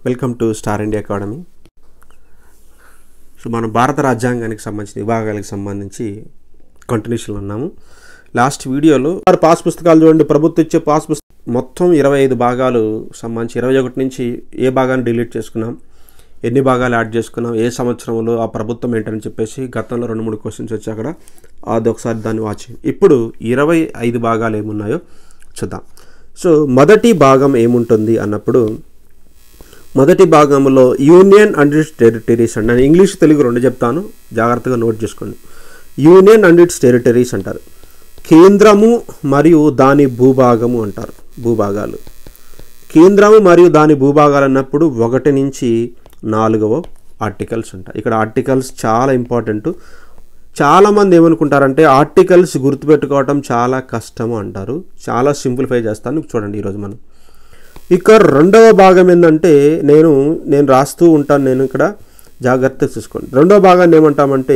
Welcome to star India academy so మనం భారత రాజ్యాంగానికి సంబంధించిన విభాగాలకు సంబంధించి కంటిన్యూషన్లో ఉన్నాము లాస్ట్ వీడియోలో వారు పాస్ పుస్తకాలు చూడండి ప్రభుత్వం ఇచ్చే పాస్ పుస్తకం మొత్తం ఇరవై ఐదు భాగాలు సంబంధించి ఇరవై ఒకటి నుంచి ఏ భాగాన్ని డిలీట్ చేసుకున్నాం ఎన్ని భాగాలు యాడ్ చేసుకున్నాం ఏ సంవత్సరంలో ఆ ప్రభుత్వం ఏంటని చెప్పేసి గతంలో రెండు మూడు క్వశ్చన్స్ వచ్చి అక్కడ అది ఒకసారి దాన్ని వాచ్ చేయండి. ఇప్పుడు ఇరవై ఐదు భాగాలు ఏమున్నాయో చూద్దాం సో మొదటి భాగం ఏముంటుంది అన్నప్పుడు మొదటి భాగంలో యూనియన్ అండ్ ఇట్స్ టెరిటరీస్ అంటారు నేను ఇంగ్లీష్ తెలుగు రెండు చెప్తాను జాగ్రత్తగా నోట్ చేసుకోండి యూనియన్ అండ్ ఇట్స్ టెరిటరీస్ అంటారు కేంద్రము మరియు దాని భూభాగము అంటారు భూభాగాలు కేంద్రము మరియు దాని భూభాగాలు అన్నప్పుడు ఒకటి నుంచి నాలుగవ ఆర్టికల్స్ ఉంటాయి ఇక్కడ ఆర్టికల్స్ చాలా ఇంపార్టెంట్ చాలామంది ఏమనుకుంటారంటే ఆర్టికల్స్ గుర్తుపెట్టుకోవటం చాలా కష్టము అంటారు చాలా సింప్లిఫై చేస్తాను చూడండి ఈరోజు మనం ఇక రెండవ భాగం ఏంటంటే నేను నేను రాస్తూ ఉంటాను నేను ఇక్కడ జాగ్రత్తగా చూసుకోండి రెండవ భాగాన్ని ఏమంటామంటే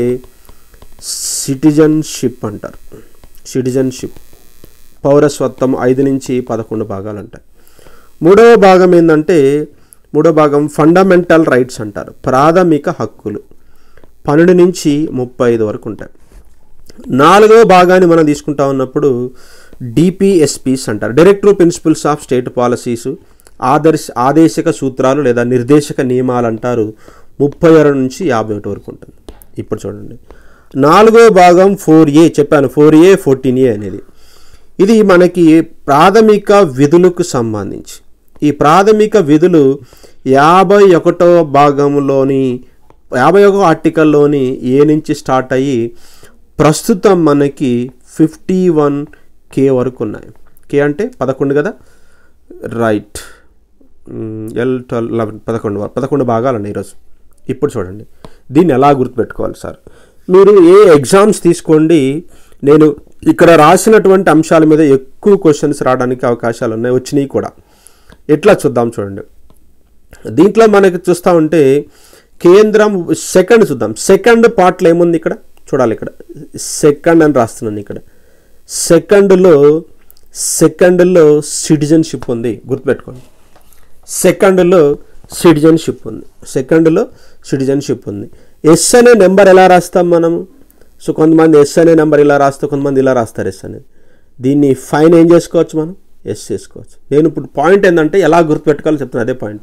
సిటిజన్షిప్ అంటారు సిటిజన్షిప్ పౌరస్వత్వం ఐదు నుంచి పదకొండు భాగాలు ఉంటాయి మూడవ భాగం ఏంటంటే మూడవ భాగం ఫండమెంటల్ రైట్స్ అంటారు ప్రాథమిక హక్కులు పన్నెండు నుంచి ముప్పై ఐదు వరకు ఉంటాయి నాలుగవ భాగాన్ని మనం తీసుకుంటా ఉన్నప్పుడు డిపిఎస్పీస్ అంటారు directive principles of state policies ఆదర్శ ఆదేశక సూత్రాలు లేదా నిర్దేశక నియమాలు అంటారు ముప్పై ఆరు నుంచి యాభై ఒకటి వరకు ఉంటుంది ఇప్పుడు చూడండి నాలుగో భాగం ఫోర్ ఏ చెప్పాను ఫోర్ ఏ ఫోర్టీన్ ఏ అనేది ఇది మనకి ప్రాథమిక విధులకు సంబంధించి ఈ ప్రాథమిక విధులు యాభై ఒకటో భాగంలోని యాభై ఒక ఆర్టికల్లోని ఏ నుంచి స్టార్ట్ అయ్యి ప్రస్తుతం మనకి ఫిఫ్టీ వన్ కే వరకు ఉన్నాయి కే అంటే పదకొండు కదా రైట్ ఎల్ ట్వెల్వ్ లెవెన్ పదకొండు వరకు పదకొండు భాగాలు ఉన్నాయి ఈరోజు ఇప్పుడు చూడండి దీన్ని ఎలా గుర్తుపెట్టుకోవాలి సార్ మీరు ఏ ఎగ్జామ్స్ తీసుకోండి నేను ఇక్కడ రాసినటువంటి అంశాల మీద ఎక్కువ క్వశ్చన్స్ రావడానికి అవకాశాలు ఉన్నాయి వచ్చినాయి కూడా ఎట్లా చూద్దాం చూడండి దీంట్లో మనకి చూస్తూ ఉంటే కేంద్రం సెకండ్ చూద్దాం సెకండ్ పార్ట్లో ఏముంది ఇక్కడ చూడాలి ఇక్కడ సెకండ్ అని రాస్తున్నాను ఇక్కడ సెకండ్లో సెకండ్లో సిటిజన్షిప్ ఉంది గుర్తుపెట్టుకోండి సెకండ్లో సిటిజన్షిప్ ఉంది సెకండ్లో సిటిజన్షిప్ ఉంది ఎస్ అనే నెంబర్ ఎలా రాస్తాం మనము సో కొంతమంది ఎస్ అనే నెంబర్ ఇలా రాస్తే కొంతమంది ఇలా రాస్తారు ఎస్ అనేది దీన్ని ఫైన్ ఏం చేసుకోవచ్చు మనం ఎస్ చేసుకోవచ్చు నేను ఇప్పుడు పాయింట్ ఏంటంటే ఎలా గుర్తుపెట్టుకోవాలో చెప్తాను అదే పాయింట్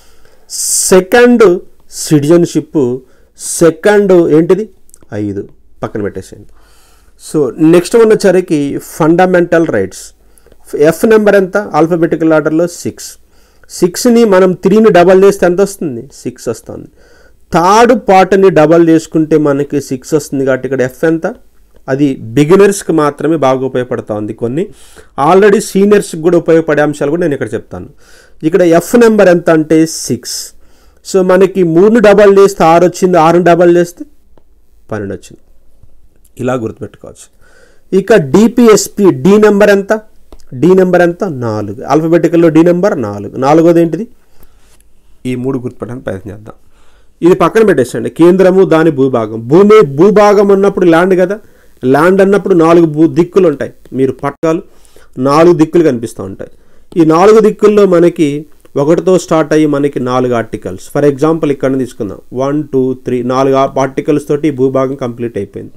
సెకండ్ సిటిజన్షిప్ సెకండ్ ఏంటిది ఐదు పక్కన పెట్టేసేయండి సో నెక్స్ట్ ఉన్నసరికి ఫండమెంటల్ రైట్స్ ఎఫ్ నెంబర్ ఎంత ఆల్ఫాబెటికల్ ఆర్డర్లో సిక్స్ సిక్స్ని మనం త్రీని డబల్ చేస్తే ఎంత వస్తుంది సిక్స్ వస్తుంది థర్డ్ పార్ట్ని డబల్ చేసుకుంటే మనకి సిక్స్ వస్తుంది కాబట్టి ఇక్కడ ఎఫ్ ఎంత అది బిగినర్స్కి మాత్రమే బాగా ఉపయోగపడతా ఉంది కొన్ని ఆల్రెడీ సీనియర్స్కి కూడా ఉపయోగపడే అంశాలు కూడా నేను ఇక్కడ చెప్తాను ఇక్కడ ఎఫ్ నెంబర్ ఎంత అంటే సిక్స్ సో మనకి మూడు డబల్ చేస్తే ఆరు వచ్చింది ఆరు డబల్ చేస్తే పన్నెండు వచ్చింది ఇలా గుర్తుపెట్టుకోవచ్చు ఇక డిపిఎస్పి డి నెంబర్ ఎంత డి నెంబర్ ఎంత నాలుగు ఆల్ఫాబెటికల్లో డి నెంబర్ నాలుగు నాలుగోది ఏంటిది ఈ మూడు గుర్తుపెట్టడానికి ప్రయత్నం చేద్దాం ఇది పక్కన పెట్టేసండి కేంద్రము దాని భూభాగం భూమి భూభాగం ఉన్నప్పుడు ల్యాండ్ కదా ల్యాండ్ అన్నప్పుడు నాలుగు భూ దిక్కులు ఉంటాయి మీరు పట్టాలు నాలుగు దిక్కులు కనిపిస్తూ ఉంటాయి ఈ నాలుగు దిక్కుల్లో మనకి ఒకటితో స్టార్ట్ అయ్యి మనకి నాలుగు ఆర్టికల్స్ ఫర్ ఎగ్జాంపుల్ ఇక్కడ తీసుకుందాం వన్ టూ త్రీ నాలుగు ఆర్టికల్స్ తోటి ఈ భూభాగం కంప్లీట్ అయిపోయింది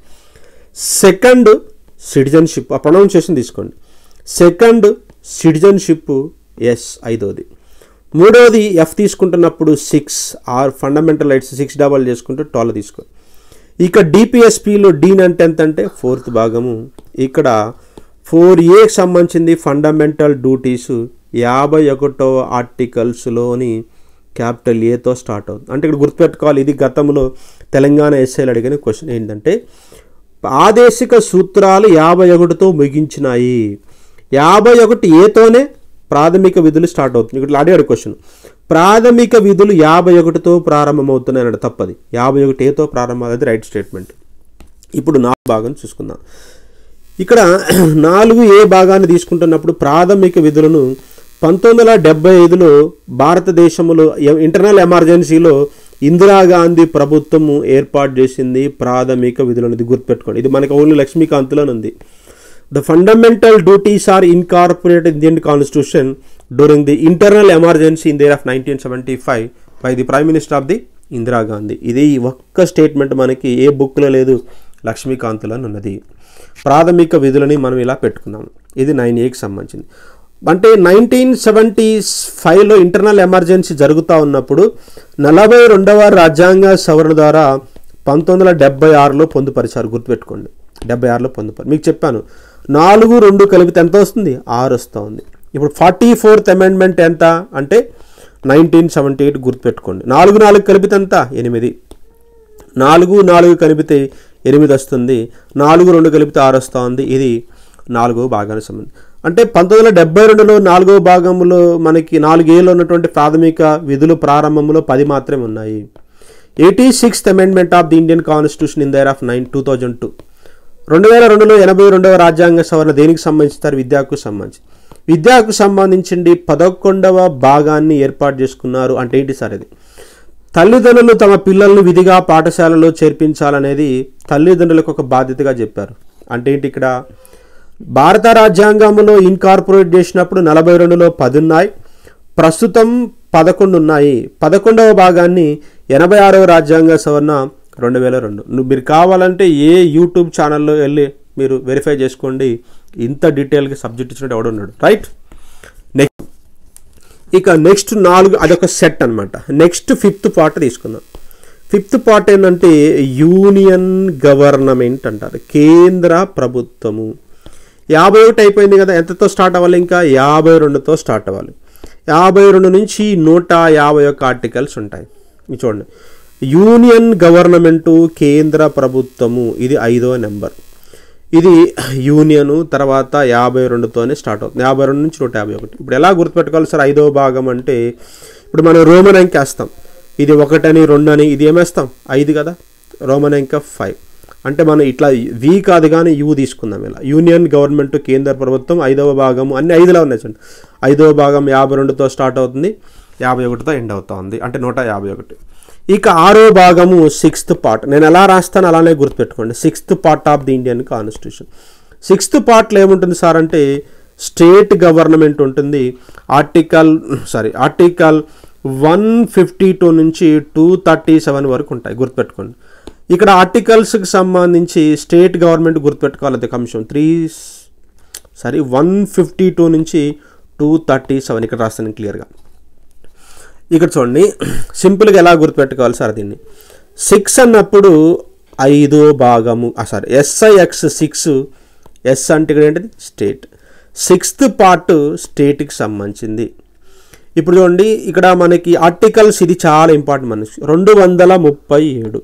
సెకండ్ సిటిజన్షిప్ ఆ ప్రొనౌన్సియేషన్ తీసుకోండి సెకండ్ సిటిజన్షిప్ ఎస్ ఐదోది మూడోది ఎఫ్ తీసుకుంటున్నప్పుడు six are fundamental rights six double చేసుకుంటూ ట్వెల్వ్ తీసుకో ఇక డిపిఎస్పిలో డీన్ అంటే ఎంత అంటే ఫోర్త్ భాగము ఇక్కడ ఫోర్ ఏకి సంబంధించింది ఫండమెంటల్ డ్యూటీస్ యాభై ఒకటో ఆర్టికల్స్లోని క్యాపిటల్ ఏతో స్టార్ట్ అవుతుంది అంటే ఇక్కడ గుర్తుపెట్టుకోవాలి ఇది గతంలో తెలంగాణ ఎస్ఐలు అడిగిన క్వశ్చన్ ఏంటంటే ఆదేశిక సూత్రాలు యాభై ఒకటితో ముగించినాయి యాభై ఒకటి ఏతోనే ప్రాథమిక విధులు స్టార్ట్ అవుతుంది ఇక్కడ అడిగాడు క్వశ్చన్ ప్రాథమిక విధులు యాభై ఒకటితో ప్రారంభమవుతున్నాయి అన్నాడు తప్పది యాభై ఒకటి ఏతో ప్రారంభమవుతుంది రైట్ స్టేట్మెంట్ ఇప్పుడు నాలుగు భాగం చూసుకుందాం ఇక్కడ నాలుగు ఏ భాగాన్ని తీసుకుంటున్నప్పుడు ప్రాథమిక విధులను పంతొమ్మిది వందల డెబ్బై ఐదులో భారతదేశంలో ఇంటర్నల్ ఎమర్జెన్సీలో ఇందిరాగాంధీ ప్రభుత్వము ఏర్పాటు చేసింది ప్రాథమిక విధులను ఇది గుర్తుపెట్టుకోండి ఇది మనకి ఓన్లీ లక్ష్మీకాంత్లోనే ఉంది the fundamental duties are incorporated Indian constitution during the internal emergency in there of nineteen seventy five by the prime minister of the Indira Gandhi ఇది ఈ ఒక్క స్టేట్మెంట్ మనకి ఏ బుక్లో లేదు లక్ష్మీకాంత్లో ఉన్నది ప్రాథమిక విధులని మనం ఇలా పెట్టుకున్నాం ఇది నైన్ ఏకి సంబంధించింది అంటే నైన్టీన్ సెవెంటీ ఫైవ్లో ఇంటర్నల్ ఎమర్జెన్సీ జరుగుతూ ఉన్నప్పుడు నలభై రెండవ రాజ్యాంగ సవరణ ద్వారా పంతొమ్మిది వందల డెబ్బై ఆరులో పొందుపరిచారు గుర్తుపెట్టుకోండి డెబ్బై ఆరులో పొందుపరి మీకు చెప్పాను నాలుగు రెండు కలిపితే ఎంత వస్తుంది ఆరు వస్తూ ఉంది ఇప్పుడు ఫార్టీ ఫోర్త్ అమెండ్మెంట్ ఎంత అంటే నైన్టీన్ సెవెంటీ ఎయిట్ గుర్తుపెట్టుకోండి నాలుగు నాలుగు కలిపితే ఎంత ఎనిమిది నాలుగు నాలుగు కలిపితే ఎనిమిది వస్తుంది నాలుగు రెండు కలిపితే ఆరు వస్తూ ఉంది ఇది నాలుగో భాగానికి సంబంధించి అంటే పంతొమ్మిది వందల డెబ్బై రెండులో నాలుగో భాగంలో మనకి నాలుగేళ్ళు ఉన్నటువంటి ప్రాథమిక విధులు ప్రారంభంలో పది మాత్రమే ఉన్నాయి eighty sixth amendment of the Indian constitution in there of nine two thousand two రెండు వేల రెండులో ఎనభై రెండవ రాజ్యాంగ సవరణ దేనికి సంబంధించారు విద్యాకు సంబంధించి విద్యాకు సంబంధించింది పదకొండవ భాగాన్ని ఏర్పాటు చేసుకున్నారు అంటే ఏంటి సార్ ఇది తల్లిదండ్రులు తమ పిల్లల్ని విధిగా పాఠశాలలో చేర్పించాలనేది తల్లిదండ్రులకు ఒక బాధ్యతగా చెప్పారు అంటే ఏంటి ఇక్కడ భారత రాజ్యాంగంలో ఇన్కార్పొరేట్ చేసినప్పుడు నలభై రెండులో పది ఉన్నాయి ప్రస్తుతం పదకొండు ఉన్నాయి పదకొండవ భాగాన్ని ఎనభై ఆరవ రాజ్యాంగ సవరణ రెండు వేల రెండు నువ్వు మీరు కావాలంటే ఏ యూట్యూబ్ ఛానల్లో వెళ్ళి మీరు వెరిఫై చేసుకోండి ఇంత డీటెయిల్గా సబ్జెక్ట్ ఇచ్చినట్టు ఎవడున్నాడు రైట్ నెక్స్ట్ ఇక నెక్స్ట్ నాలుగు అదొక సెట్ అనమాట నెక్స్ట్ ఫిఫ్త్ పార్ట్ తీసుకుందాం ఫిఫ్త్ పార్ట్ ఏంటంటే యూనియన్ గవర్నమెంట్ అంటారు కేంద్ర ప్రభుత్వము యాభై ఒకటి అయిపోయింది కదా ఎంతతో స్టార్ట్ అవ్వాలి ఇంకా యాభై రెండుతో స్టార్ట్ అవ్వాలి యాభై రెండు నుంచి నూట యాభై ఒక్క ఆర్టికల్స్ ఉంటాయి ఇది చూడండి యూనియన్ గవర్నమెంటు కేంద్ర ప్రభుత్వము ఇది ఐదో నెంబర్ ఇది యూనియన్ తర్వాత యాభై రెండుతోనే స్టార్ట్ అవుతుంది యాభై రెండు నుంచి నూట యాభై ఒకటి ఇప్పుడు ఎలా గుర్తుపెట్టుకోవాలి సార్ ఐదో భాగం అంటే ఇప్పుడు మనం రోమన్ అంకె వేస్తాం ఇది ఒకటని రెండు అని ఇది ఏమేస్తాం ఐదు కదా రోమన్ అంకె ఫైవ్ అంటే మనం ఇట్లా వి కాదు కానీ యూ తీసుకుందాం ఇలా యూనియన్ గవర్నమెంట్ కేంద్ర ప్రభుత్వం ఐదవ భాగం అన్ని ఐదులో ఉన్నాయి చూడండి ఐదవ భాగం యాభై రెండుతో స్టార్ట్ అవుతుంది యాభై ఒకటితో ఎండ్ అవుతా ఉంది అంటే నూట యాభై ఒకటి ఇక ఆరో భాగము సిక్స్త్ పార్ట్ నేను ఎలా రాస్తాను అలానే గుర్తుపెట్టుకోండి sixth part of the Indian constitution sixth పార్ట్లో ఏముంటుంది సార్ అంటే స్టేట్ గవర్నమెంట్ ఉంటుంది article sorry article one fifty two నుంచి టూ థర్టీ సెవెన్ వరకు ఉంటాయి గుర్తుపెట్టుకోండి ఇక్కడ ఆర్టికల్స్కి సంబంధించి స్టేట్ గవర్నమెంట్ గుర్తుపెట్టుకోవాలి అది అంశం three sorry one fifty two నుంచి టూ థర్టీ సెవెన్ ఇక్కడ రాస్తాను క్లియర్గా ఇక్కడ చూడండి సింపుల్గా ఎలా గుర్తుపెట్టుకోవాలి సార్ దీన్ని సిక్స్ అన్నప్పుడు ఐదో భాగము సారీ ఎస్ఐఎక్స్ సిక్స్ ఎస్ అంటే ఇక్కడ ఏంటిది స్టేట్ సిక్స్త్ పార్ట్ స్టేట్కి సంబంధించింది ఇప్పుడు చూడండి ఇక్కడ మనకి ఆర్టికల్స్ ఇది చాలా ఇంపార్టెంట్ మనకి రెండు వందల ముప్పై ఏడు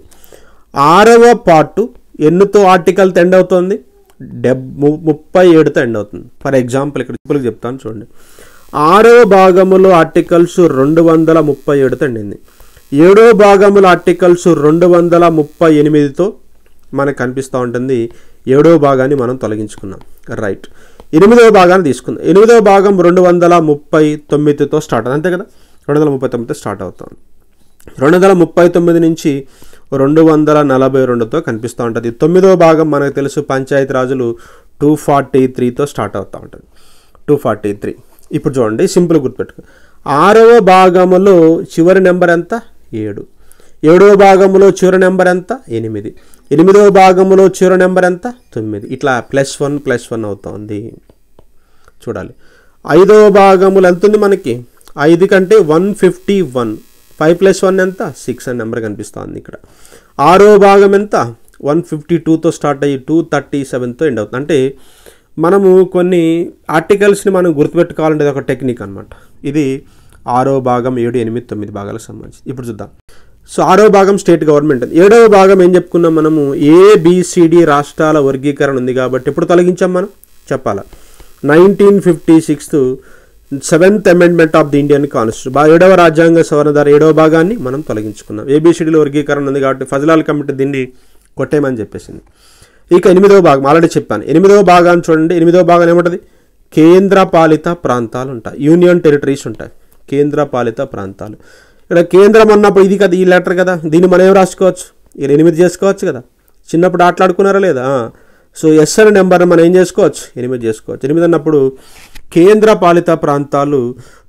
ఆరవ పార్టు ఎన్నుతో ఆర్టికల్ ఎండ్ అవుతుంది డెబ్ ము- ముప్పై ఏడుతో ఎండ్ అవుతుంది ఫర్ ఎగ్జాంపుల్ ఇక్కడ సింపుల్గా చెప్తాను చూడండి ఆరవ భాగములో ఆర్టికల్స్ రెండు వందల ముప్పై ఏడుతో ఎండింది ఏడో భాగముల ఆర్టికల్స్ రెండు వందల ముప్పై ఎనిమిదితో మనకు కనిపిస్తూ ఉంటుంది ఏడో భాగాన్ని మనం తొలగించుకున్నాం రైట్ ఎనిమిదవ భాగాన్ని తీసుకుందాం ఎనిమిదవ భాగం రెండు వందల ముప్పై తొమ్మిదితో స్టార్ట్ అవుతుంది అంతే కదా రెండు వందల ముప్పై తొమ్మిదితో స్టార్ట్ అవుతుంది రెండు వందల ముప్పై తొమ్మిది నుంచి రెండు వందల నలభై రెండుతో కనిపిస్తూ ఉంటుంది తొమ్మిదవ భాగం మనకు తెలుసు పంచాయతీ రాజులు టూ ఫార్టీ త్రీతో స్టార్ట్ అవుతూ ఉంటుంది టూ ఫార్టీ త్రీ ఇప్పుడు చూడండి సింపుల్ గుర్తుపెట్టుకో ఆరవ భాగములో చివరి నెంబర్ ఎంత ఏడు ఏడవ భాగంలో చివరి నెంబర్ ఎంత ఎనిమిది ఎనిమిదవ భాగంలో చివరి నెంబర్ ఎంత తొమ్మిది ఇట్లా ప్లస్ వన్ ప్లస్ వన్ అవుతుంది చూడాలి ఐదవ భాగములు ఎంత ఉంది మనకి ఐదు కంటే one fifty one five plus one ఎంత సిక్స్ అని నెంబర్ కనిపిస్తుంది ఇక్కడ ఆరో భాగం ఎంత వన్ ఫిఫ్టీ టూతో స్టార్ట్ అయ్యి టూ థర్టీ సెవెన్తో ఎండ్ అవుతుంది అంటే మనము కొన్ని ఆర్టికల్స్ని మనం గుర్తుపెట్టుకోవాలంటే ఇది ఒక టెక్నిక్ అనమాట ఇది ఆరో భాగం ఏడు ఎనిమిది తొమ్మిది భాగాలకు సంబంధించి ఇప్పుడు చూద్దాం సో ఆరో భాగం స్టేట్ గవర్నమెంట్ ఏడవ భాగం ఏం చెప్పుకున్నాం మనము ఏబిసిడి రాష్ట్రాల వర్గీకరణ ఉంది కాబట్టి ఎప్పుడు తొలగించాం మనం చెప్పాలా nineteen fifty sixth seventh amendment of the Indian constitution బా ఏడవ రాజ్యాంగ సవరణ ద్వారా ఏడవ భాగాన్ని మనం తొలగించుకున్నాం ఏబిసిడిలో వర్గీకరణ ఉంది కాబట్టి ఫజలాల్ కమిటీ దీన్ని కొట్టేయమని చెప్పేసింది ఇక ఎనిమిదవ భాగం ఆల్రెడీ చెప్పాను ఎనిమిదవ భాగాన్ని చూడండి ఎనిమిదవ భాగం ఏముంటుంది కేంద్ర పాలిత ప్రాంతాలు ఉంటాయి యూనియన్ టెరిటరీస్ ఉంటాయి కేంద్ర పాలిత ప్రాంతాలు ఇక్కడ కేంద్రం అన్నప్పుడు ఇది కదా ఈ లెటర్ కదా దీన్ని మనం ఏం రాసుకోవచ్చు ఇది ఎనిమిది చేసుకోవచ్చు కదా చిన్నప్పుడు ఆటలాడుకున్నారా లేదా ఆ. సో ఎస్ అనే నెంబర్ మనం ఏం చేసుకోవచ్చు ఎనిమిది చేసుకోవచ్చు ఎనిమిది అన్నప్పుడు కేంద్ర పాలిత ప్రాంతాలు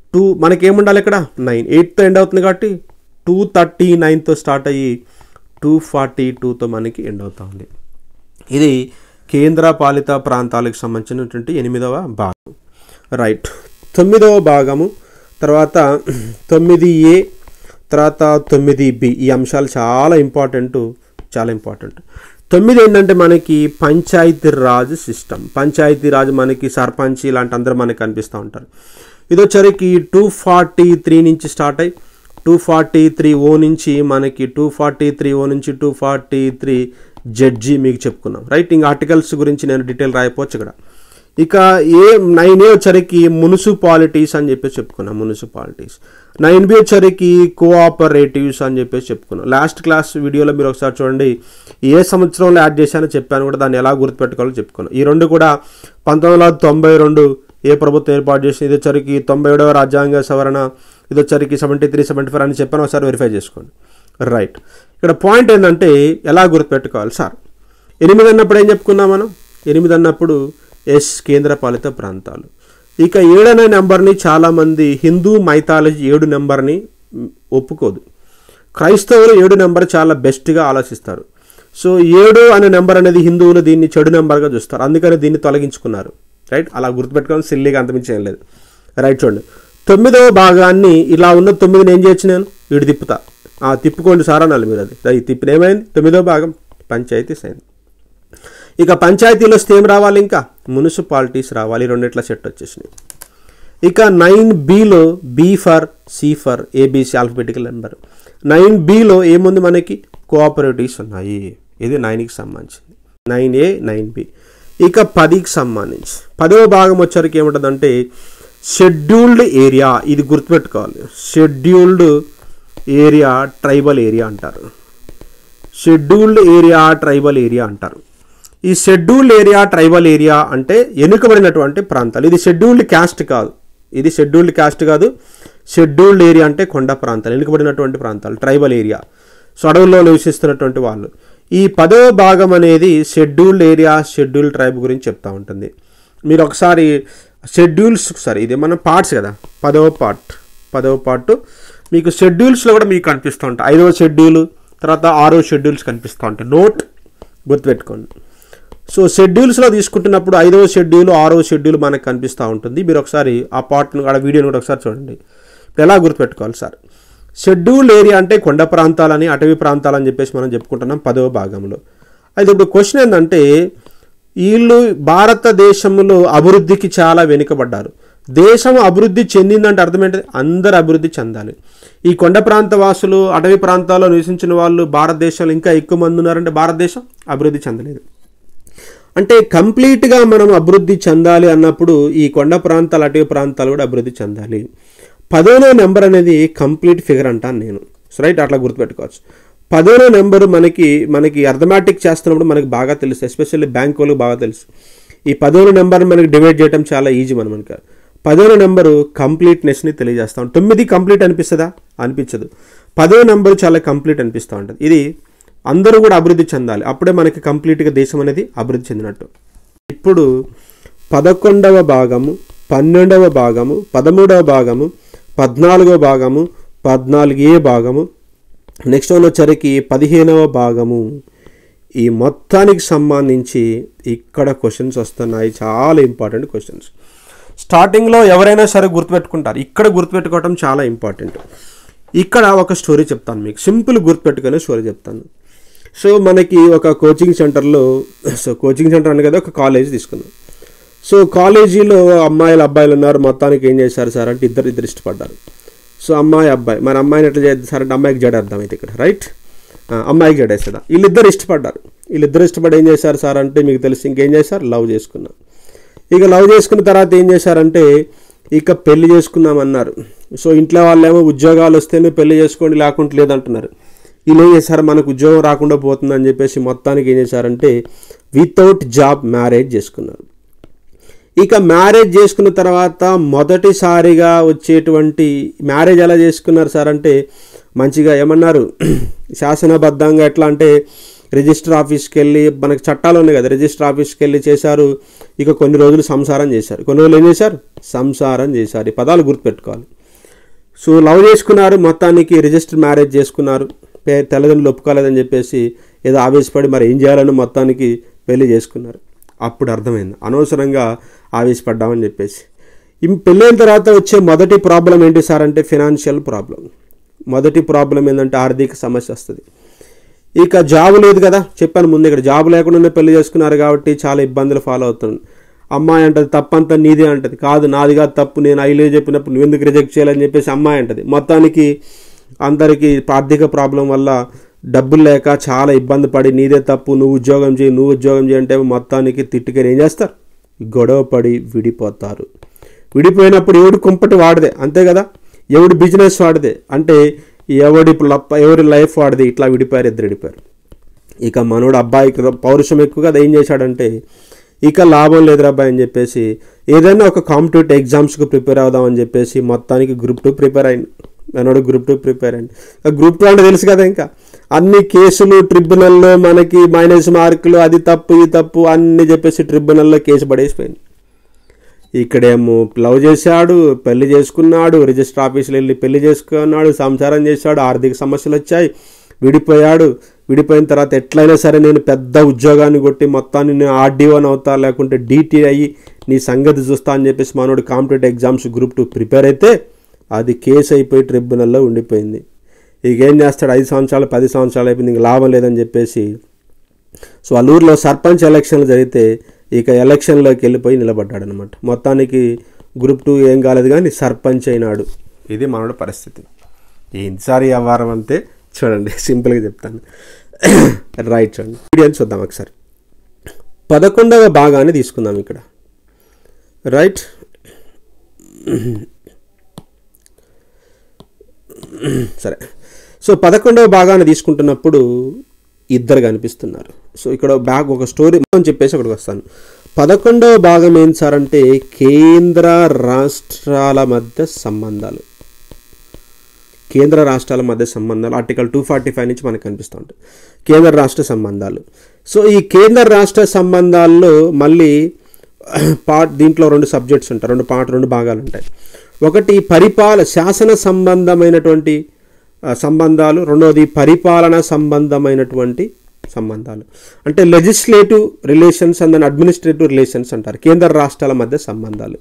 టూ మనకేముండాలి ఇక్కడ నైన్ ఎయిట్తో ఎండ్ అవుతుంది కాబట్టి టూ థర్టీ నైన్తో స్టార్ట్ అయ్యి టూ ఫార్టీ టూతో మనకి ఎండ్ అవుతుంది ఇది కేంద్ర పాలిత ప్రాంతాలకు సంబంధించినటువంటి ఎనిమిదవ భాగం రైట్ తొమ్మిదవ భాగము తర్వాత తొమ్మిది ఏ తర్వాత తొమ్మిది బి ఈ అంశాలు చాలా ఇంపార్టెంట్ చాలా ఇంపార్టెంట్ తొమ్మిది ఏంటంటే మనకి పంచాయతీ రాజ్ సిస్టమ్ పంచాయతీ రాజ్ మనకి సర్పంచ్ ఇలాంటి అందరూ మనకి కనిపిస్తూ ఉంటారు ఇది వచ్చరికి టూ ఫార్టీ త్రీ నుంచి స్టార్ట్ అయ్యి టూ ఫార్టీ త్రీ ఓ నుంచి మనకి టూ ఫార్టీ త్రీ ఓ నుంచి టూ ఫార్టీ త్రీ జడ్జి మీకు చెప్పుకున్నాం రైట్ ఇంక ఆర్టికల్స్ గురించి నేను డీటెయిల్ రాయపోవచ్చు ఇక్కడ ఇక ఏ నైన్ ఏ వచ్చరికి మున్సిపాలిటీస్ అని చెప్పేసి చెప్పుకున్నాం మున్సిపాలిటీస్ నైన్ బి వచ్చరికి కోఆపరేటివ్స్ అని చెప్పేసి చెప్పుకున్నాం లాస్ట్ క్లాస్ వీడియోలో మీరు ఒకసారి చూడండి ఏ సంవత్సరంలో యాడ్ చేశానో చెప్పాను కూడా దాన్ని ఎలా గుర్తుపెట్టుకోవాలో చెప్పుకున్నాం ఈ రెండు కూడా పంతొమ్మిది వందల తొంభై రెండు ఏ ప్రభుత్వం ఏర్పాటు చేసింది ఇది వచ్చరికి తొంభై ఏడవ రాజ్యాంగ సవరణ ఇది వచ్చరికి సెవెంటీ త్రీ సెవెంటీ ఫోర్ అని చెప్పాను ఒకసారి వెరిఫై చేసుకోండి రైట్ ఇక్కడ పాయింట్ ఏంటంటే ఎలా గుర్తుపెట్టుకోవాలి సార్ ఎనిమిది అన్నప్పుడు ఏం చెప్పుకున్నాం మనం ఎనిమిది అన్నప్పుడు ఎస్ కేంద్ర పాలిత ప్రాంతాలు ఇక ఏడనే నెంబర్ని చాలామంది హిందూ మైథాలజీ ఏడు నెంబర్ని మ్, ఒప్పుకోదు క్రైస్తవులు ఏడు నెంబర్ చాలా బెస్ట్గా ఆలోచిస్తారు సో ఏడు అనే నెంబర్ అనేది హిందువులు దీన్ని చెడు నెంబర్గా చూస్తారు అందుకని దీన్ని తొలగించుకున్నారు రైట్ అలా గుర్తుపెట్టుకోవాలి సిల్లీగా అంతమించి ఏం లేదు రైట్ చూడండి తొమ్మిదవ భాగాన్ని ఇలా ఉన్న తొమ్మిదిని ఏం చేయొచ్చు నేను వీడు తిప్పుతా ఆ తిప్పుకోండి సార్ అనాలి మీరు అది అది తిప్పిన ఏమైంది తొమ్మిదవ భాగం పంచాయతీస్ అయింది ఇక పంచాయతీలో వస్తే ఏం రావాలి ఇంకా మున్సిపాలిటీస్ రావాలి రెండిట్ల సెట్ వచ్చేసినాయి ఇక నైన్ బిలో B for C for ABC alphabetical number nine బిలో ఏముంది మనకి కోఆపరేటివ్స్ ఉన్నాయి ఇది నైన్కి సంబంధించింది నైన్ ఏ నైన్ బి ఇక పదికి సంబంధించి పదవ భాగం వచ్చరికి ఏముంటుందంటే షెడ్యూల్డ్ ఏరియా ఇది గుర్తుపెట్టుకోవాలి షెడ్యూల్డ్ ఏరియా ట్రైబల్ ఏరియా అంటారు షెడ్యూల్డ్ ఏరియా ట్రైబల్ ఏరియా అంటారు ఈ షెడ్యూల్డ్ ఏరియా ట్రైబల్ ఏరియా అంటే వెనుకబడినటువంటి ప్రాంతాలు ఇది షెడ్యూల్డ్ క్యాస్ట్ కాదు ఇది షెడ్యూల్డ్ క్యాస్ట్ కాదు షెడ్యూల్డ్ ఏరియా అంటే కొండ ప్రాంతాలు వెనుకబడినటువంటి ప్రాంతాలు ట్రైబల్ ఏరియా సో అడవుల్లో నివసిస్తున్నటువంటి వాళ్ళు ఈ పదవ భాగం అనేది షెడ్యూల్డ్ ఏరియా షెడ్యూల్డ్ ట్రైబ్ గురించి చెప్తా ఉంటుంది మీరు ఒకసారి షెడ్యూల్స్ సారీ ఇది మన పార్ట్స్ కదా పదవ పార్ట్ పదవ పార్ట్ మీకు షెడ్యూల్స్లో కూడా మీకు కనిపిస్తూ ఉంటాయి ఐదవ షెడ్యూల్ తర్వాత ఆరో షెడ్యూల్స్ కనిపిస్తూ ఉంటాయి నోట్ గుర్తుపెట్టుకోండి సో షెడ్యూల్స్లో తీసుకుంటున్నప్పుడు ఐదవ షెడ్యూల్ ఆరో షెడ్యూల్ మనకు కనిపిస్తూ ఉంటుంది మీరు ఒకసారి ఆ పార్ట్ను ఆ వీడియోని కూడా ఒకసారి చూడండి ఇప్పుడు ఎలా గుర్తుపెట్టుకోవాలి సార్ షెడ్యూల్ ఏరియా అంటే కొండ ప్రాంతాలని అటవీ ప్రాంతాలని చెప్పేసి మనం చెప్పుకుంటున్నాం పదవ భాగంలో అయితే ఇప్పుడు క్వశ్చన్ ఏంటంటే వీళ్ళు భారతదేశంలో అభివృద్ధికి చాలా వెనుకబడ్డారు దేశం అభివృద్ధి చెందిందంటే అర్థం ఏంటి అందరు అభివృద్ధి చెందాలి ఈ కొండ ప్రాంత వాసులు అటవీ ప్రాంతాల్లో నివసించిన వాళ్ళు భారతదేశంలో ఇంకా ఎక్కువ మంది ఉన్నారంటే భారతదేశం అభివృద్ధి చెందలేదు అంటే కంప్లీట్గా మనం అభివృద్ధి చెందాలి అన్నప్పుడు ఈ కొండ ప్రాంతాలు అటవీ ప్రాంతాలు కూడా అభివృద్ధి చెందాలి పదోనో నెంబర్ అనేది కంప్లీట్ ఫిగర్ అంటాను నేను సో రైట్ అట్లా గుర్తుపెట్టుకోవచ్చు పదోనో నెంబరు మనకి మనకి అర్థమాటిక్ చేస్తున్నప్పుడు మనకి బాగా తెలుసు ఎస్పెషల్లీ బ్యాంక్ వాళ్ళకి బాగా తెలుసు ఈ పదోనో నెంబర్ మనకి డివైడ్ చేయడం చాలా ఈజీ మనం మనకి పదోనో నెంబరు కంప్లీట్నెస్ని తెలియజేస్తాం తొమ్మిది కంప్లీట్ అనిపిస్తుందా అనిపించదు పదో నెంబరు చాలా కంప్లీట్ అనిపిస్తూ ఉంటుంది ఇది అందరూ కూడా అభివృద్ధి చెందాలి అప్పుడే మనకి కంప్లీట్గా దేశం అనేది అభివృద్ధి చెందినట్టు ఇప్పుడు పదకొండవ భాగము పన్నెండవ భాగము పదమూడవ భాగము పద్నాలుగవ భాగము పద్నాలుగు ఏ భాగము నెక్స్ట్ వన్ వచ్చరికి పదిహేనవ భాగము ఈ మొత్తానికి సంబంధించి ఇక్కడ క్వశ్చన్స్ వస్తున్నాయి చాలా ఇంపార్టెంట్ క్వశ్చన్స్ స్టార్టింగ్లో ఎవరైనా సరే గుర్తుపెట్టుకుంటారు ఇక్కడ గుర్తుపెట్టుకోవటం చాలా ఇంపార్టెంట్ ఇక్కడ ఒక స్టోరీ చెప్తాను మీకు సింపుల్ గుర్తుపెట్టుకునే స్టోరీ చెప్తాను సో మనకి ఒక కోచింగ్ సెంటర్లో సో కోచింగ్ సెంటర్ అన్న కదా ఒక కాలేజ్ తీసుకుందాం సో కాలేజీలో అమ్మాయిలు అబ్బాయిలు ఉన్నారు మొత్తానికి ఏం చేశారు సార్ అంటే ఇద్దరు ఇద్దరు ఇష్టపడ్డారు సో అమ్మాయి అబ్బాయి మరి అమ్మాయిని ఎట్లా చేస్తారు అంటే అమ్మాయికి జడేద్దాం అయితే ఇక్కడ రైట్ అమ్మాయికి జడేస్తుందా వీళ్ళిద్దరు ఇష్టపడ్డారు వీళ్ళిద్దరు ఇష్టపడి ఏం చేశారు సార్ అంటే మీకు తెలిసి ఇంకేం చేశారు లవ్ చేసుకున్నారు ఇక లవ్ చేసుకున్న తర్వాత ఏం చేశారంటే ఇక పెళ్లి చేసుకుందాం అన్నారు సో ఇంట్లో వాళ్ళేమో ఉద్యోగాలు వస్తేనే పెళ్లి చేసుకోండి లేకుంటే లేదంటున్నారు వీళ్ళు ఏం చేశారు మనకు ఉద్యోగం రాకుండా పోతుందని చెప్పేసి మొత్తానికి ఏం చేశారంటే వితౌట్ జాబ్ మ్యారేజ్ చేసుకున్నారు ఇక మ్యారేజ్ చేసుకున్న తర్వాత మొదటిసారిగా వచ్చేటువంటి మ్యారేజ్ ఎలా చేసుకున్నారు సార్ అంటే మంచిగా ఏమన్నారు శాసనబద్ధంగా ఎట్లా అంటే రిజిస్టర్ ఆఫీస్కి వెళ్ళి మనకి చట్టాలు ఉన్నాయి కదా రిజిస్టర్ ఆఫీస్కి వెళ్ళి చేశారు ఇక కొన్ని రోజులు సంసారం చేశారు కొన్ని రోజులు ఏం చేశారు సంసారం చేశారు ఈ పదాలు గుర్తుపెట్టుకోవాలి సో లవ్ చేసుకున్నారు మొత్తానికి రిజిస్టర్ మ్యారేజ్ చేసుకున్నారు పే తల్లిదండ్రులు ఒప్పుకోలేదని చెప్పేసి ఏదో ఆవేశపడి మరి ఏం చేయాలని మొత్తానికి పెళ్లి చేసుకున్నారు అప్పుడు అర్థమైంది అనవసరంగా ఆవేశపడ్డామని చెప్పేసి ఈ పెళ్ళైన తర్వాత వచ్చే మొదటి ప్రాబ్లం ఏంటి సార్ అంటే ఫినాన్షియల్ ప్రాబ్లం మొదటి ప్రాబ్లం ఏంటంటే ఆర్థిక సమస్య వస్తుంది ఇక జాబ్ లేదు కదా చెప్పాను ముందు ఇక్కడ జాబ్ లేకుండా పెళ్లి చేసుకున్నారు కాబట్టి చాలా ఇబ్బందులు ఫాలో అవుతుంది అమ్మాయి అంటది తప్పంతా నీదే అంటది కాదు నాది కాదు తప్పు నేను ఐలే చెప్పినప్పుడు నువ్వు ఎందుకు రిజెక్ట్ చేయాలని చెప్పేసి అమ్మాయి అంటది మొత్తానికి అందరికీ ఆర్థిక ప్రాబ్లం వల్ల డబ్బులు లేక చాలా ఇబ్బంది పడి నీదే తప్పు నువ్వు ఉద్యోగం చేయి నువ్వు ఉద్యోగం చేయి అంటే మొత్తానికి తిట్టుకొని ఏం చేస్తారు గొడవ పడి విడిపోతారు విడిపోయినప్పుడు ఎవడు కుంపటి వాడదే అంతే కదా ఎవడు బిజినెస్ వాడదే అంటే ఎవడి లప్ప ఎవరి లైఫ్ వాడదే ఇట్లా విడిపోయారు ఇద్దరు విడిపోయారు ఇక మనోడు అబ్బాయికి పౌరుషం ఎక్కువ కదా ఏం చేశాడంటే ఇక లాభం లేదురా అబ్బాయి అని చెప్పేసి ఏదైనా ఒక కాంపిటేటివ్ ఎగ్జామ్స్కి ప్రిపేర్ అవుదామని చెప్పేసి మొత్తానికి గ్రూప్ టూ ప్రిపేర్ అయింది మనోడు గ్రూప్ టూ ప్రిపేర్ అయింది గ్రూప్ టూ అంటే తెలుసు కదా ఇంకా అన్ని కేసులు ట్రిబ్యునల్లో మనకి మైనస్ మార్కులు అది తప్పు ఇది తప్పు అన్ని చెప్పేసి ట్రిబ్యునల్లో కేసు పడేసిపోయింది ఇక్కడేమో లవ్ చేశాడు పెళ్లి చేసుకున్నాడు రిజిస్టర్ ఆఫీసులో వెళ్ళి పెళ్లి చేసుకున్నాడు సంసారం చేశాడు ఆర్థిక సమస్యలు వచ్చాయి విడిపోయాడు విడిపోయిన తర్వాత ఎట్లయినా సరే నేను పెద్ద ఉద్యోగాన్ని కొట్టి మొత్తాన్ని నేను ఆర్డీఓని అవుతా లేకుంటే డీటీ అయ్యి నీ సంగతి చూస్తా అని చెప్పేసి మనోడు competitive exams group two prepare అయితే అది కేసు అయిపోయి ట్రిబ్యునల్లో ఉండిపోయింది ఇక ఏం చేస్తాడు ఐదు సంవత్సరాలు పది సంవత్సరాలు అయిపోయింది ఇంక లాభం లేదని చెప్పేసి సో వాళ్ళ ఊర్లో సర్పంచ్ ఎలక్షన్లు జరిగితే ఇక ఎలక్షన్లోకి వెళ్ళిపోయి నిలబడ్డాడు అనమాట మొత్తానికి గ్రూప్ టూ ఏం కాలేదు కానీ సర్పంచ్ అయినాడు ఇది మనోడి పరిస్థితి ఈసారి వ్యవహారం అంతే చూడండి సింపుల్గా చెప్తాను రైట్ చూడండి వీడియోని చూద్దాం ఒకసారి పదకొండవ భాగాన్ని తీసుకుందాం ఇక్కడ రైట్ సరే సో పదకొండవ భాగాన్ని తీసుకుంటున్నప్పుడు ఇద్దరు కనిపిస్తున్నారు సో ఇక్కడ బ్యాగ్ ఒక స్టోరీ అని చెప్పేసి అక్కడికి వస్తాను పదకొండవ భాగం ఏం సార్ అంటే కేంద్ర రాష్ట్రాల మధ్య సంబంధాలు కేంద్ర రాష్ట్రాల మధ్య సంబంధాలు ఆర్టికల్ టూ ఫార్టీ ఫైవ్ నుంచి మనకు కనిపిస్తూ ఉంటాయి కేంద్ర రాష్ట్ర సంబంధాలు సో ఈ కేంద్ర రాష్ట్ర సంబంధాల్లో మళ్ళీ పార్ట్ దీంట్లో రెండు సబ్జెక్ట్స్ ఉంటాయి రెండు పార్ట్ రెండు భాగాలు ఉంటాయి ఒకటి పరిపాల శాసన సంబంధమైనటువంటి ఆ, సంబంధాలు రెండవది పరిపాలన సంబంధమైనటువంటి సంబంధాలు అంటే legislative relations and administrative relations అంటారు కేంద్ర రాష్ట్రాల మధ్య సంబంధాలు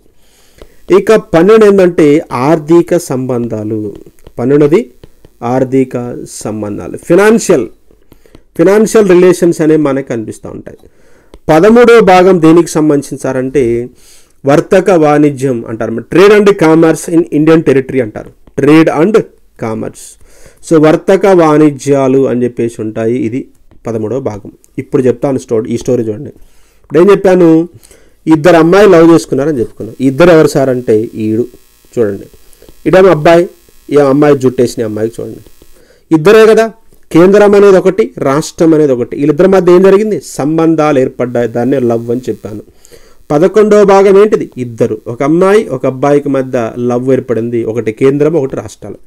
ఇక పన్నెండు ఏంటంటే ఆర్థిక సంబంధాలు పన్నెండుది ఆర్థిక సంబంధాలు ఫినాన్షియల్ ఫినాన్షియల్ రిలేషన్స్ అనేవి మనకు కనిపిస్తూ ఉంటాయి పదమూడో భాగం దేనికి సంబంధించారంటే వర్తక వాణిజ్యం అంటారు trade and commerce in Indian territory అంటారు ట్రేడ్ అండ్ కామర్స్ సో వర్తక వాణిజ్యాలు అని చెప్పేసి ఉంటాయి ఇది పదమూడవ భాగం ఇప్పుడు చెప్తాను స్టోరీ ఈ స్టోరీ చూడండి ఇప్పుడు ఏం చెప్పాను ఇద్దరు అమ్మాయిలు లవ్ చేసుకున్నారని చెప్పుకున్నాం ఈ ఇద్దరు ఎవరు సార్ అంటే ఈడు చూడండి ఇడేమో అబ్బాయి ఈ అమ్మాయి జుట్టేసిన అమ్మాయికి చూడండి ఇద్దరే కదా కేంద్రం అనేది ఒకటి రాష్ట్రం అనేది ఒకటి వీళ్ళిద్దరి మధ్య ఏం జరిగింది సంబంధాలు ఏర్పడ్డాయి దాన్నే లవ్ అని చెప్పాను పదకొండవ భాగం ఏంటిది ఇద్దరు ఒక అమ్మాయి ఒక అబ్బాయికి మధ్య లవ్ ఏర్పడింది ఒకటి కేంద్రం ఒకటి రాష్ట్రాలు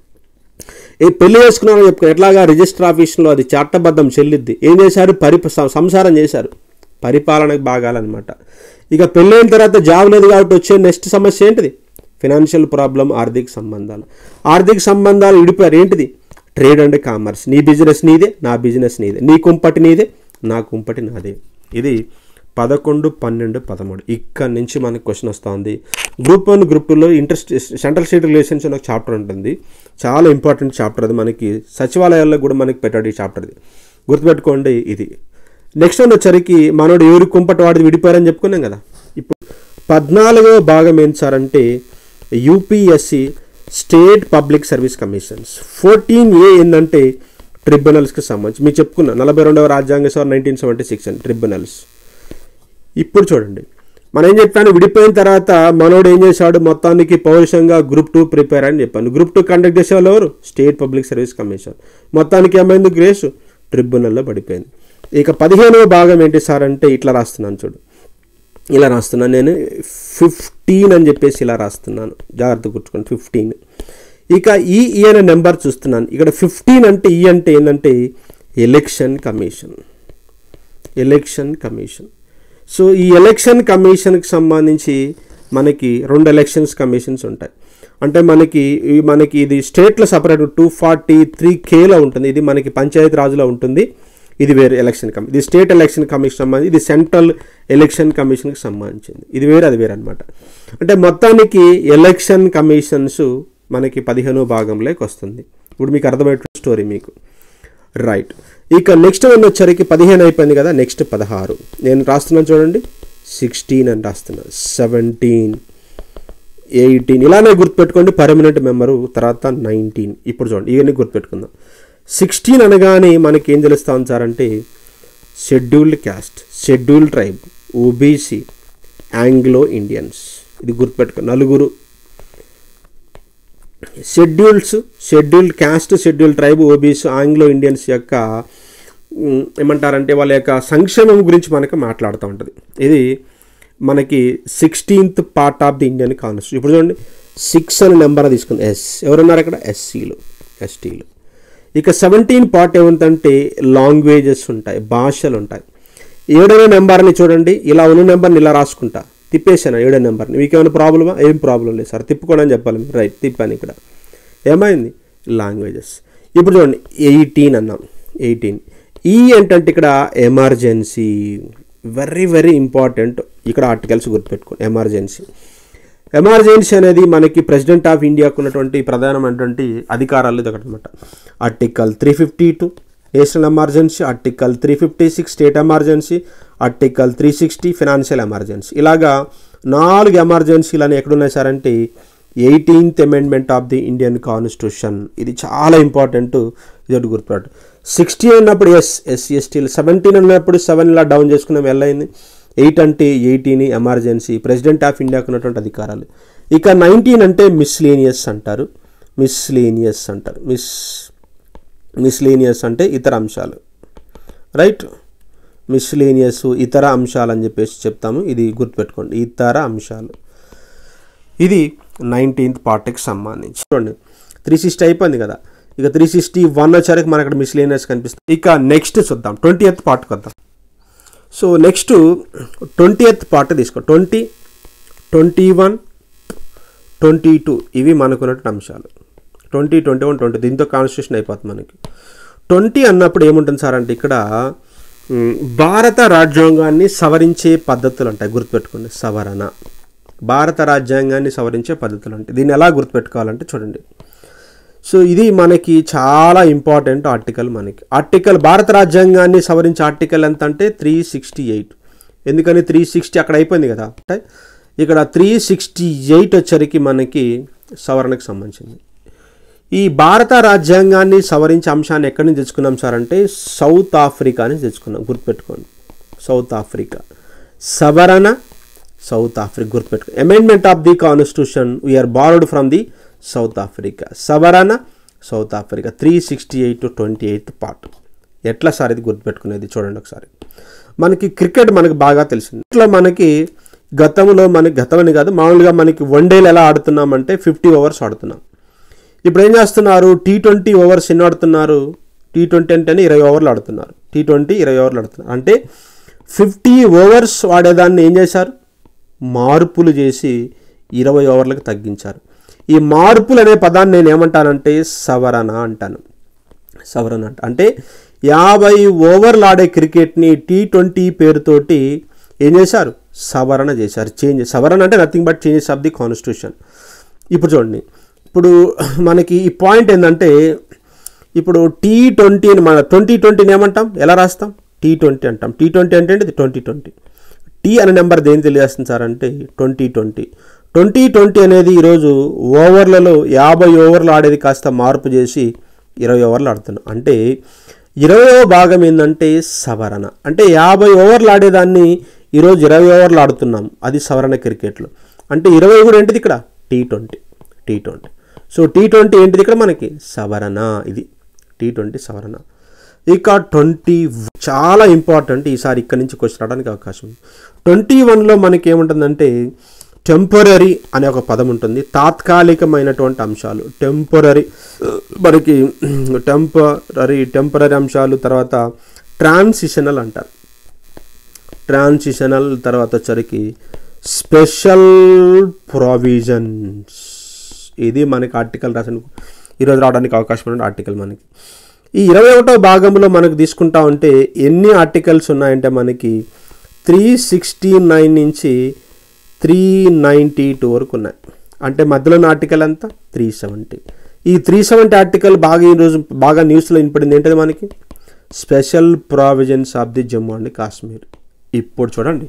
ఈ పెళ్లి చేసుకున్నారని చెప్పుకో ఎట్లాగా రిజిస్టర్ ఆఫీస్లో అది చట్టబద్ధం చెల్లిద్ది ఏం చేశారు పరి సం- సంసారం చేశారు పరిపాలనకు భాగాలన్నమాట ఇక పెళ్ళైన తర్వాత జాబ్ లేదు కాబట్టి వచ్చే నెక్స్ట్ సమస్య ఏంటిది ఫినాన్షియల్ ప్రాబ్లం ఆర్థిక సంబంధాలు ఆర్థిక సంబంధాలు విడిపోయారు ఏంటిది ట్రేడ్ అండ్ కామర్స్ నీ బిజినెస్ నీదే నా బిజినెస్ నీదే నీ కుంపటి నీదే నా కుంపటి నాదే ఇది పదకొండు పన్నెండు పదమూడు ఇక్కడి నుంచి మనకి క్వశ్చన్ వస్తుంది గ్రూప్ వన్ గ్రూప్ టూలో ఇంట్రెస్ట్ సెంట్రల్ స్టేట్ రిలేషన్స్ అని ఒక చాప్టర్ ఉంటుంది చాలా ఇంపార్టెంట్ చాప్టర్ అది మనకి సచివాలయాల్లో కూడా మనకి పెట్టాడు ఈ చాప్టర్ ఇది గుర్తుపెట్టుకోండి ఇది నెక్స్ట్ వన్ వచ్చరికి మనోడు ఎవరి కుంపటి వాడిది విడిపోయారని చెప్పుకున్నాం కదా ఇప్పుడు పద్నాలుగో భాగం ఏం సార్ అంటే UPSC state public service commissions fourteen A ఏంటంటే ట్రిబ్యునల్స్కి సంబంధించి మీరు చెప్పుకున్నా నలభై రెండవ రాజ్యాంగ సభ నైన్టీన్ సెవెంటీ సిక్స్ అండి ట్రిబ్యునల్స్ ఇప్పుడు చూడండి మనం ఏం చెప్పాను విడిపోయిన తర్వాత మనోడు ఏం చేశాడు మొత్తానికి పౌరుషంగా గ్రూప్ టూ ప్రిపేర్ అని చెప్పాను గ్రూప్ టూ కండక్ట్ చేసేవాళ్ళు ఎవరు స్టేట్ పబ్లిక్ సర్వీస్ కమిషన్ మొత్తానికి ఏమైంది గ్రేస్ ట్రిబ్యునల్లో పడిపోయింది ఇక పదిహేనవ భాగం ఏంటి సార్ అంటే ఇట్లా రాస్తున్నాను చూడు ఇలా రాస్తున్నాను నేను ఫిఫ్టీన్ అని చెప్పేసి ఇలా రాస్తున్నాను జాగ్రత్త గుర్తుకోండి ఫిఫ్టీన్ ఇక ఈ ఈ అనే నెంబర్ చూస్తున్నాను ఇక్కడ ఫిఫ్టీన్ అంటే ఈ అంటే ఏంటంటే election commission election commission so ఈ ఎలక్షన్ కమిషన్కి సంబంధించి మనకి రెండు ఎలక్షన్స్ కమిషన్స్ ఉంటాయి అంటే మనకి ఈ మనకి ఇది స్టేట్లో సపరేట్ టూ ఫార్టీ త్రీ కేలో ఉంటుంది ఇది మనకి పంచాయతీ రాజులో ఉంటుంది ఇది వేరే ఎలక్షన్ కమిషన్ ఇది స్టేట్ ఎలక్షన్ కమిషన్ సంబంధించి ఇది సెంట్రల్ ఎలక్షన్ కమిషన్కి సంబంధించింది ఇది వేరే అది వేరే అనమాట అంటే మొత్తానికి ఎలక్షన్ కమిషన్స్ మనకి పదిహేనో భాగంలోకి వస్తుంది ఇప్పుడు మీకు అర్థమయ్యే స్టోరీ మీకు రైట్ ఇక నెక్స్ట్ వన్ వచ్చరికి పదిహేను అయిపోయింది కదా నెక్స్ట్ పదహారు నేను రాస్తున్నాను చూడండి సిక్స్టీన్ అని రాస్తున్నాను సెవెంటీన్ ఎయిటీన్ ఇలానే గుర్తుపెట్టుకోండి పర్మనెంట్ మెంబరు తర్వాత నైన్టీన్ ఇప్పుడు చూడండి ఇవన్నీ గుర్తుపెట్టుకుందాం సిక్స్టీన్ అనగానే మనకి ఏం తెలుస్తా ఉంది సార్ అంటే scheduled caste scheduled tribe OBC Anglo Indians ఇది గుర్తుపెట్టుకో నలుగురు schedules scheduled caste scheduled tribe OBC Anglo Indians యొక్క ఉమ్, ఏమంటారంటే వాళ్ళ యొక్క సంక్షేమం గురించి మనకు మాట్లాడుతూ ఉంటుంది ఇది మనకి sixteenth part of the Indian constitution ఇప్పుడు చూడండి సిక్స్ అనే నెంబర్ తీసుకుంది ఎస్ ఎవరున్నారు అక్కడ ఎస్సీలు ఎస్టీలు ఇక సెవెంటీన్ పార్ట్ ఏముందంటే లాంగ్వేజెస్ ఉంటాయి భాషలు ఉంటాయి ఏడవ నెంబర్ని చూడండి ఇలా ఉన్న నెంబర్ని ఇలా రాసుకుంటా తిప్పేసాను ఏడో నెంబర్ని మీకు ఏమైనా ప్రాబ్లమా ఏం ప్రాబ్లం లేదు సార్ తిప్పుకోండి అని చెప్పాలి మీరు రైట్ తిప్పాను ఇక్కడ ఏమైంది లాంగ్వేజెస్ ఇప్పుడు చూడండి ఎయిటీన్ అన్నాం ఎయిటీన్ ఈ ఏంటంటే ఇక్కడ ఎమర్జెన్సీ వెరీ వెరీ ఇంపార్టెంట్ ఇక్కడ ఆర్టికల్స్ గుర్తుపెట్టుకోండి ఎమర్జెన్సీ ఎమర్జెన్సీ అనేది మనకి ప్రెసిడెంట్ ఆఫ్ ఇండియాకు ఉన్నటువంటి ప్రధానమైనటువంటి అధికారాలు ఇది ఒకటనమాట article three fifty two national emergency article three fifty six state emergency article three sixty financial emergency ఇలాగా నాలుగు ఎమర్జెన్సీలు అని ఎక్కడున్నాయి సార్ అంటే eighteenth amendment of the Indian constitution ఇది చాలా ఇంపార్టెంట్ ఇది ఒకటి గుర్తుపెట్టు సిక్స్టీ అన్నప్పుడు ఎస్ ఎస్ ఎస్టీలు సెవెంటీన్ అన్నప్పుడు సెవెన్ ఇలా డౌన్ చేసుకున్నాం వెళ్ళయింది ఎయిట్ అంటే ఎయిటీన్ ఎమర్జెన్సీ ప్రెసిడెంట్ ఆఫ్ ఇండియాకు ఉన్నటువంటి అధికారాలు ఇక నైన్టీన్ అంటే మిస్లీనియస్ అంటారు మిస్లీనియస్ అంటారు మిస్ మిస్లీనియస్ అంటే ఇతర అంశాలు రైట్ మిస్లీనియస్ ఇతర అంశాలు అని చెప్పేసి చెప్తాము ఇది గుర్తుపెట్టుకోండి ఇతర అంశాలు ఇది నైన్టీన్త్ పార్ట్కి సంబంధించి చూడండి త్రీ సిక్స్టీ అయిపోయింది కదా ఇక త్రీ సిక్స్టీ వన్ వచ్చరికి మనకు అక్కడ మిస్లీనియస్ కనిపిస్తుంది ఇక నెక్స్ట్ చూద్దాం ట్వంటీ ఎయిత్ పార్ట్కి వద్దాం so next twenty eighth part తీసుకో twenty twenty one twenty two ఇవి మనకున్నటువంటి అంశాలు ట్వంటీ ట్వంటీ వన్ ట్వంటీ దీంతో కాన్స్టిట్యూషన్ అయిపోతుంది మనకి ట్వంటీ అన్నప్పుడు ఏముంటుంది సార్ అంటే ఇక్కడ మ్, భారత రాజ్యాంగాన్ని సవరించే పద్ధతులు ఉంటాయి గుర్తుపెట్టుకోండి సవరణ భారత రాజ్యాంగాన్ని సవరించే పద్ధతులు ఉంటాయి దీన్ని ఎలా గుర్తుపెట్టుకోవాలంటే చూడండి సో ఇది మనకి చాలా ఇంపార్టెంట్ ఆర్టికల్ మనకి ఆర్టికల్ భారత రాజ్యాంగాన్ని సవరించే ఆర్టికల్ ఎంత అంటే త్రీ సిక్స్టీ ఎయిట్ ఎందుకని త్రీ సిక్స్టీ అక్కడ అయిపోయింది కదా అంటే ఇక్కడ త్రీ సిక్స్టీ ఎయిట్ వచ్చరికి మనకి సవరణకు సంబంధించింది ఈ భారత రాజ్యాంగాన్ని సవరించే అంశాన్ని ఎక్కడి నుంచి తెచ్చుకున్నాం సార్ అంటే సౌత్ ఆఫ్రికా నుంచి తెచ్చుకున్నాం గుర్తుపెట్టుకోండి సౌత్ ఆఫ్రికా సవరణ సౌత్ ఆఫ్రికా గుర్తుపెట్టుకో amendment of the constitution we are borrowed from the South Africa సవరణ South Africa three sixty eight twenty eighth part ఎట్లా సార్ ఇది గుర్తుపెట్టుకునేది చూడండి ఒకసారి మనకి క్రికెట్ మనకి బాగా తెలిసింది ఇట్లా మనకి గతంలో మనకి గతమని కాదు మామూలుగా మనకి వన్ డేలు ఎలా ఆడుతున్నామంటే ఫిఫ్టీ ఓవర్స్ ఆడుతున్నాం ఇప్పుడు ఏం చేస్తున్నారు టీ ట్వంటీ ఓవర్స్ ఎన్ని ఆడుతున్నారు టీ ట్వంటీ అంటేనే ఇరవై ఓవర్లు ఆడుతున్నారు టీ ట్వంటీ ఇరవై ఓవర్లు ఆడుతున్నారు అంటే ఫిఫ్టీ ఓవర్స్ వాడేదాన్ని ఏం చేశారు మార్పులు చేసి ఇరవై ఓవర్లకు తగ్గించారు ఈ మార్పులు అనే పదాన్ని నేను ఏమంటానంటే సవరణ అంటాను సవరణ అంట అంటే యాభై ఓవర్లు ఆడే క్రికెట్ని టీ ట్వంటీ పేరుతోటి ఏం చేశారు సవరణ చేశారు చేంజ్ సవరణ అంటే nothing but changes of the constitution ఇప్పుడు చూడండి ఇప్పుడు మనకి ఈ పాయింట్ ఏంటంటే ఇప్పుడు టీ ట్వంటీ అని మన ట్వంటీ ట్వంటీని ఏమంటాం ఎలా రాస్తాం టీ ట్వంటీ అంటాం టీ ట్వంటీ అంటే ఏంటి ట్వంటీ ట్వంటీ టీ అనే నెంబర్ దేని తెలియజేస్తుంది సార్ అంటే ట్వంటీ ట్వంటీ ట్వంటీ ట్వంటీ అనేది ఈరోజు ఓవర్లలో యాభై ఓవర్లు ఆడేది కాస్త మార్పు చేసి ఇరవై ఓవర్లు ఆడుతున్నాం అంటే ఇరవయో భాగం ఏంటంటే సవరణ అంటే యాభై ఓవర్లు ఆడేదాన్ని ఈరోజు ఇరవై ఓవర్లు ఆడుతున్నాం అది సవరణ క్రికెట్లో అంటే ఇరవై కూడా ఏంటిది ఇక్కడ T twenty T twenty so T twenty ఏంటిది ఇక్కడ మనకి సవరణ ఇది టీ ట్వంటీ సవరణ ఇక ట్వంటీ చాలా ఇంపార్టెంట్ ఈసారి ఇక్కడ నుంచి క్వశ్చన్ రావడానికి అవకాశం ఉంది ట్వంటీ వన్లో మనకి ఏముంటుందంటే టెంపరీ అనే ఒక పదం ఉంటుంది తాత్కాలికమైనటువంటి అంశాలు టెంపరీ మనకి టెంపరీ టెంపరీ అంశాలు తర్వాత ట్రాన్సిషనల్ అంటారు ట్రాన్సిషనల్ తర్వాత వచ్చరికి స్పెషల్ ప్రావిజన్స్ ఇది మనకి ఆర్టికల్ రాసిన ఈరోజు రావడానికి అవకాశం ఉన్న ఆర్టికల్ మనకి ఈ ఇరవై ఒకటో భాగంలో మనకు తీసుకుంటా ఉంటే ఎన్ని ఆర్టికల్స్ ఉన్నాయంటే మనకి త్రీ సిక్స్టీ నైన్ నుంచి త్రీ నైంటీ టూ వరకు ఉన్నాయి అంటే మధ్యలో ఉన్న ఆర్టికల్ అంతా త్రీ సెవెంటీ ఈ త్రీ సెవెంటీ ఆర్టికల్ బాగా ఈరోజు బాగా న్యూస్లో వినపడింది ఏంటది మనకి special provisions of the Jammu and Kashmir ఇప్పుడు చూడండి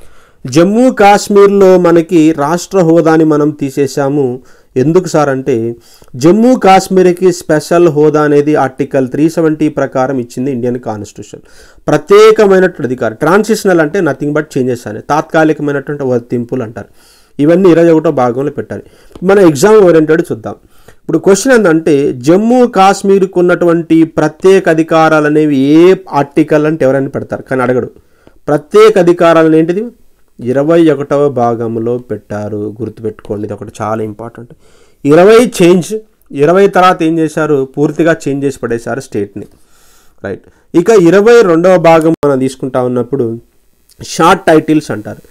జమ్మూ కాశ్మీర్లో మనకి రాష్ట్ర హోదాని మనం తీసేసాము ఎందుకు సార్ అంటే జమ్మూ కాశ్మీర్కి స్పెషల్ హోదా అనేది ఆర్టికల్ త్రీ సెవెంటీ ప్రకారం ఇచ్చింది ఇండియన్ కాన్స్టిట్యూషన్ ప్రత్యేకమైనటువంటి అధికారం ట్రాన్సిషనల్ అంటే నథింగ్ బట్ చేంజెస్ అని తాత్కాలికమైనటువంటి వర్తింపులు అంటారు ఇవన్నీ ఇరవై ఒకటో భాగంలో పెట్టాలి మన ఎగ్జామ్ ఓరియంటెడ్ చూద్దాం ఇప్పుడు క్వశ్చన్ ఏంటంటే జమ్మూ కాశ్మీర్కు ఉన్నటువంటి ప్రత్యేక అధికారాలు అనేవి ఏ ఆర్టికల్ అంటే ఎవరైనా పెడతారు కానీ అడగడు ప్రత్యేక అధికారాలు ఏంటిది ఇరవై ఒకటవ భాగంలో పెట్టారు గుర్తుపెట్టుకోండి ఇది ఒకటి చాలా ఇంపార్టెంట్ ఇరవై చేంజ్ ఇరవై తర్వాత ఏం చేశారు పూర్తిగా చేంజ్ చేసి పడేశారు స్టేట్ని రైట్ ఇక ఇరవై రెండవ భాగం మనం తీసుకుంటా ఉన్నప్పుడు షార్ట్ టైటిల్స్ అంటారు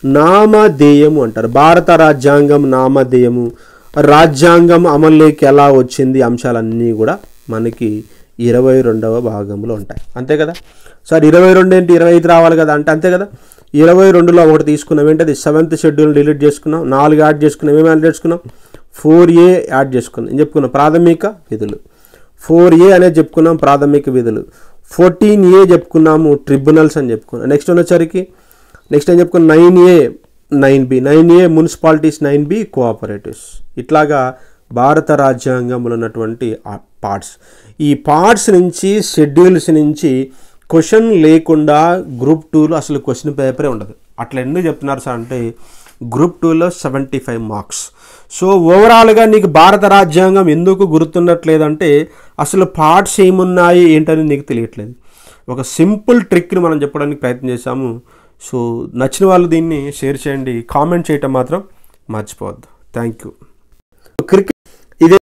నామధేయము అంటారు భారత రాజ్యాంగం నామధేయము రాజ్యాంగం అమల్లోకి ఎలా వచ్చింది అంశాలన్నీ కూడా మనకి ఇరవై రెండవ భాగంలో ఉంటాయి అంతే కదా సార్ ఇరవై రెండు ఏంటి ఇరవై ఐదు రావాలి కదా అంటే అంతే కదా ఇరవై రెండులో ఒకటి తీసుకున్నాం ఏంటది సెవెంత్ షెడ్యూల్ డిలీట్ చేసుకున్నాం నాలుగు యాడ్ చేసుకున్నాం ఏమి యాడ్ చేసుకున్నాం ఫోర్ ఏ యాడ్ చేసుకున్నాం ఏం చెప్పుకున్నాం ప్రాథమిక విధులు ఫోర్ ఏ అనేది చెప్పుకున్నాం ప్రాథమిక విధులు ఫోర్టీన్ ఏ చెప్పుకున్నాము ట్రిబ్యునల్స్ అని చెప్పుకున్నాం నెక్స్ట్ వచ్చరికి నెక్స్ట్ ఏం చెప్పుకున్నాం nine A nine B nine A municipalities nine B cooperatives ఇట్లాగా భారత రాజ్యాంగంలో ఉన్నటువంటి పార్ట్స్ ఈ పార్ట్స్ నుంచి షెడ్యూల్స్ నుంచి క్వశ్చన్ లేకుండా గ్రూప్ టూలో అసలు క్వశ్చన్ పేపరే ఉండదు అట్లా ఎందుకు చెప్తున్నారు సార్ అంటే గ్రూప్ టూలో సెవెంటీ ఫైవ్ మార్క్స్ సో ఓవరాల్గా నీకు భారత రాజ్యాంగం ఎందుకు గుర్తుండట్లేదంటే అసలు పార్ట్స్ ఏమున్నాయి ఏంటని నీకు తెలియట్లేదు ఒక సింపుల్ ట్రిక్ని మనం చెప్పడానికి ప్రయత్నం చేశాము సో నచ్చిన వాళ్ళు దీన్ని షేర్ చేయండి కామెంట్ చేయటం మాత్రం మర్చిపోవద్దు థ్యాంక్ యూ క్రికెట్ ఇదే